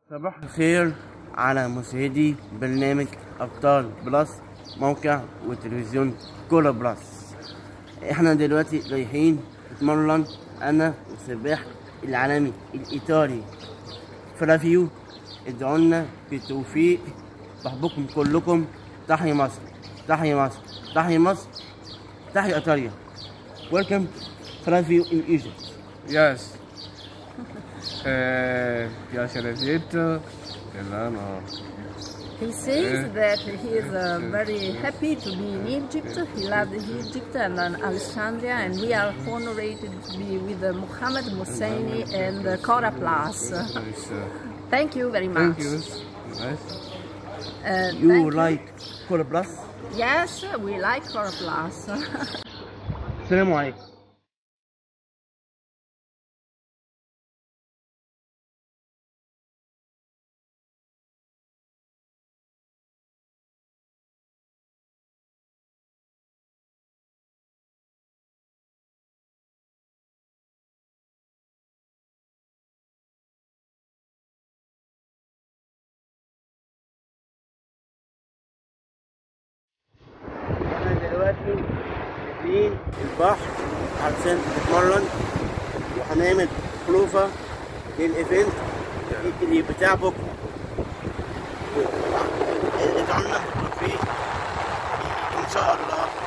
صباح الخير على مشاهدي برنامج أبطال بلس موقع وتلفزيون كولا بلس احنا دلوقتي رايحين نتمرن أنا والسباح العالمي الإيطالي فرافيو ادعونا بالتوفيق بحبكم كلكم تحيا مصر تحيا مصر تحيا مصر تحيا إيطاليا Welcome Flavio in Egypt Yes. Eh, piace l'Egitto, Milano. He says that he is uh, very happy to be in Egypt. He loves Egypt and uh, Alexandria, and we are honored to be with uh, Mohammed Hosseini and uh, Cora Plus. Nice, uh, Thank you very much. Thank you. Nice. Uh, You thank like Cola Plus Yes, we like Cora Plus. السلام عليكم احنا دلوقتي في البحر علشان نتمرن وهنعمل بروفا للايفنت اللي بتاع بكره ادعوا لنا بالتوفيق ان شاء الله